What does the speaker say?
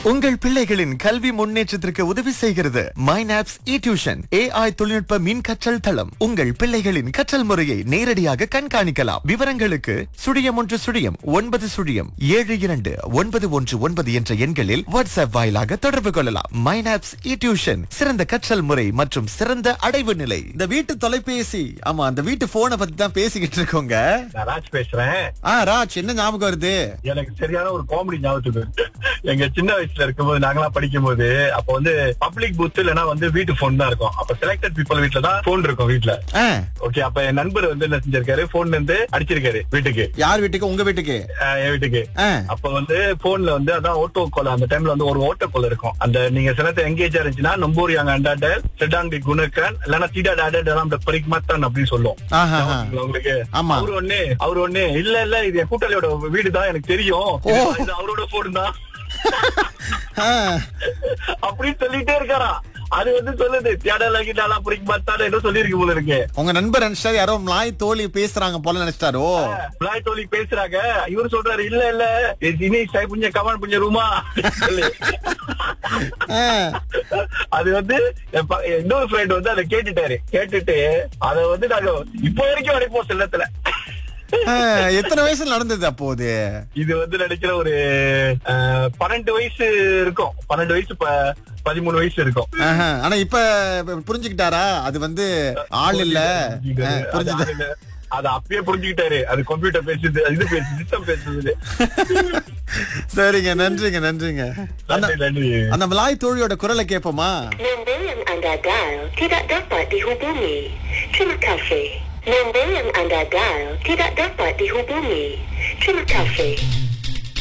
உங்கள் பிள்ளைகளின் கல்வி முன்னேற்றத்திற்கு உதவி செய்கிறது மைனாப்ஸ் இ டியூஷன் ஏஐ தொழில்நுட்ப மின் கற்றல் தளம் உங்கள் பிள்ளைகளின் கற்றல் முறையை நேரடியாக கண்காணிக்கலாம் விவரங்களுக்கு சுழியம் ஒன்று சுழியம் ஒன்பது சுழியம் ஏழு இரண்டு ஒன்பது ஒன்று ஒன்பது என்ற எண்களில் வாட்ஸ்அப் வாயிலாக தொடர்பு கொள்ளலாம் மைனாப்ஸ் இ டியூஷன் சிறந்த கற்றல் முறை மற்றும் சிறந்த அடைவு நிலை இந்த வீட்டு தொலைபேசி ஆமா அந்த வீட்டு போனை பத்தி தான் பேசிக்கிட்டு இருக்கோங்க நான் ராஜ் பேசுறேன் ஆ ராஜ் என்ன ஞாபகம் வருது எனக்கு சரியான ஒரு காமெடி ஞாபகத்துக்கு வருது. எங்க சின்ன வயசுல இருக்கும்போது நாங்களாம் படிக்கும் போது அப்ப வந்து பப்ளிக் பூத் இல்லைன்னா வந்து வீட்டு போன் தான் இருக்கும் அப்ப செலக்டட் பீப்புள் வீட்ல தான் போன் இருக்கும் வீட்ல ஆ, ஓகே அப்ப என் நண்பர் வந்து என்ன செஞ்சிருக்காரு போன்ல இருந்து அடிச்சிருக்காரு வீட்டுக்கு யார் வீட்டுக்கு உங்க வீட்டுக்கு அஹ் என் வீட்டுக்கு ஆ, அப்ப வந்து போன்ல வந்து அதான் ஓட்டோ கால் அந்த டைம்ல வந்து ஒரு ஓட்டோ கால் இருக்கும் அந்த நீங்க சிலத்தை எங்கேஜா இருந்துச்சுன்னா நம்பூர் யாங்க அண்டாட செடாண்டி குணக்கன் இல்லைன்னா சீடா டாடா நம்ம பரிக்மாத்தான் அப்படின்னு சொல்லும் ஆஹா, ஆஹா. உங்களுக்கு ஆமா. அவரு ஒண்ணு அவரு ஒண்ணு இல்ல இல்ல இது என் கூட்டாளியோட வீடு தான் எனக்கு தெரியும் ஓ. இது அவரோட போன் தான் ஆ. அப்படின்னு சொல்லிட்டே இருக்காரா அது வந்து சொல்லுது தியாடா கிட்டாலா பரிக்மாத்தான் ஏதோ சொல்லியிருக்கு போல இருக்கு உங்க நண்பர் நினைச்சாரு யாரோ மலாய் தோழி பேசுறாங்க போல நினைச்சிட்டாரோ பிளாய் தோழி பேசுறாங்க இவரு சொல்றாரு இல்ல இல்ல இனி சை புஞ்ச கமான் புஞ்ச ரூமா சொல்லி. ஆ, அது வந்து என் ப- இன்னொரு ஃப்ரெண்ட் வந்து அதை கேட்டுட்டாரு கேட்டுட்டு அத வந்து நாங்க இப்போ வரைக்கும் அடைப்போம் செல்லத்துல ஆ, எத்தனை வயசுல நடந்தது அப்போது இது வந்து நினைக்கிற ஒரு அஹ், பன்னெண்டு வயசு இருக்கும் பன்னெண்டு வயசு ப- பதிமூணு வயசு இருக்கும் ஆஹா, ஆனா இப்ப புரிஞ்சுக்கிட்டாரா அது வந்து ஆள் இல்ல ஆ, புரிஞ்சுது அது அது அப்பயே புரிஞ்சுக்கிட்டாரு அது கம்ப்யூட்டர் பேசுது இது பேசுது சிஸ்டம் பேசுது சரிங்க நன்றிங்க நன்றிங்க அந்த நன்றி நன்றி அந்த மலாய் தோழியோட குரலை கேட்போமா Nombor yang anda dial tidak dapat dihubungi. Terima kasih. Nombor yang anda dial tidak dapat dihubungi. Terima kasih.